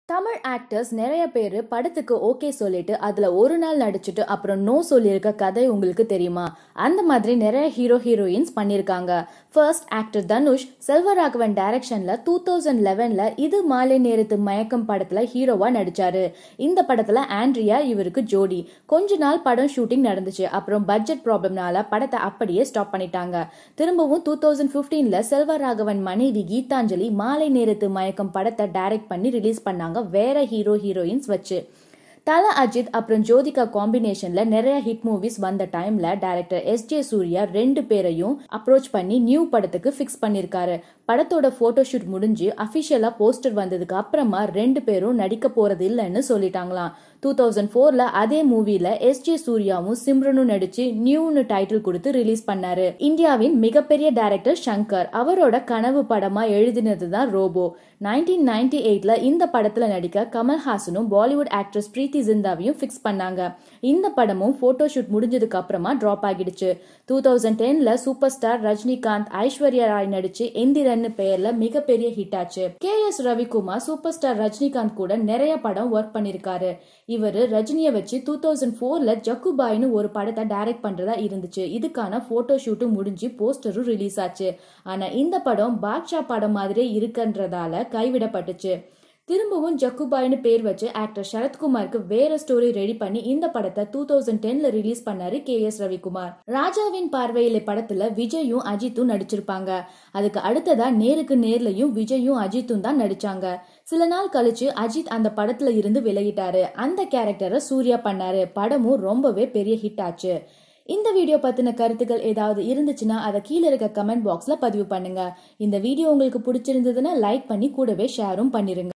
Tamil actors நிறைய பேர் படத்துக்கு ஓகே சொல்லிட்டு அதுல ஒரு நாள் நடிச்சுட்டு அப்புறம் நோ சொல்லியிருக்க கதை உங்களுக்கு தெரியுமா அந்த மாதிரி நிறைய ஹீரோ ஹீரோயின்ஸ் பண்ணியிருக்காங்க ஃபர்ஸ்ட் ஆக்டர் தனுஷ் செல்வராகவன் டைரக்ஷன்ல டூ தௌசண்ட் லெவன்ல இது மாலை நேரத்து மயக்கம் படத்துல ஹீரோவா நடிச்சாரு இந்த படத்துல ஆண்ட்ரியா இவருக்கு ஜோடி கொஞ்ச நாள் படம் ஷூட்டிங் நடந்துச்சு அப்புறம் பட்ஜெட் ப்ராப்ளம்னால படத்தை அப்படியே ஸ்டாப் பண்ணிட்டாங்க திரும்பவும் டூ தௌசண்ட் பிப்டீன்ல செல்வராகவன் மனைவி கீதாஞ்சலி மாலை நேரத்து மயக்கம் படத்தை டைரக்ட் பண்ணி ரிலீஸ் பண்ணாங்க வேற ஹீரோ ஹீரோயின்ஸ் வச்சு தல அஜித் அப்புறம் ஜோதிகா காம்பினேஷன்ல நிறைய ஹிட் மூவிஸ் வந்த டைம்ல டைரக்டர் எஸ் ஜே சூர்யா ரெண்டு பேரையும் அப்ரோச் பண்ணி நியூ படத்துக்கு ஃபிக்ஸ் பண்ணிருக்காரு படத்தோட போட்டோ ஷூட் முடிஞ்சு அபிஷியலா போஸ்டர் வந்ததுக்கு அப்புறமா ரெண்டு பேரும் நடிக்க போறது இல்லைன்னு சொல்லிட்டாங்களாம் டூ தௌசண்ட் ஃபோர்ல அதே மூவில எஸ் ஜே சூர்யாவும் சிம்ரனும் நடிச்சு நியூன்னு டைட்டில் கொடுத்து ரிலீஸ் பண்ணாரு இந்தியாவின் மிகப்பெரிய டைரக்டர் சங்கர் அவரோட கனவு படமா எழுதினது தான் ரோபோ நைன்டீன் நைன்டி எயிட்ல இந்த படத்துல நடிக்க கமல்ஹாசனும் பாலிவுட் ஆக்ட்ரஸ் பிரீத்தி ஜிந்தாவையும் ஃபிக்ஸ் பண்ணாங்க இந்த படமும் போட்டோ ஷூட் முடிஞ்சதுக்கு அப்புறமா டிராப் ஆகிடுச்சு டூ தௌசண்ட் டென்ல சூப்பர் ஸ்டார் ரஜினிகாந்த் ஐஸ்வர்யா ராய் நடிச்சு எந்திரன் பெயர்ல மிகப்பெரிய ஹிட் ஆச்சு K S Ravikumar super star Rajinikanth கூட நிறைய படம் ஒர்க் பண்ணிருக்காரு இவரு ரஜினியை வச்சு டூ தௌசண்ட் ஃபோர்ல ஜக்குபாய்னு ஒரு படத்தை டைரக்ட் பண்றதா இருந்துச்சு இதுக்கான போட்டோ ஷூட்டும் முடிஞ்சு போஸ்டரும் ரிலீஸ் ஆச்சு ஆனா இந்த படம் பாட்ஷா படம் மாதிரியே இருக்குன்றதால கைவிடப்பட்டுச்சு திரும்பவும் ஜக்குபாய்னு பேர் வச்சு ஆக்டர் சரத்குமாருக்கு வேற ஸ்டோரி ரெடி பண்ணி இந்த படத்தை டூ தௌசண்ட் டென்ல ரிலீஸ் பண்ணாரு கே எஸ் ரவிக்குமார் ராஜாவின் பார்வையில படத்துல விஜயும் அஜித்தும் நடிச்சிருப்பாங்க அதுக்கு அடுத்ததா நேருக்கு நேர்லயும் விஜயும் அஜித்தும் தான் நடிச்சாங்க சில நாள் கழிச்சு அஜித் அந்த படத்துல இருந்து விலகிட்டாரு அந்த கேரக்டரை சூர்யா பண்ணாரு படமும் ரொம்பவே பெரிய ஹிட் ஆச்சு இந்த வீடியோ பத்தின கருத்துக்கள் ஏதாவது இருந்துச்சுன்னா அதை கீழே இருக்க கமெண்ட் பாக்ஸ்ல பதிவு பண்ணுங்க இந்த வீடியோ உங்களுக்கு பிடிச்சிருந்ததுன்னா லைக் பண்ணி கூடவே ஷேரும் பண்ணிருங்க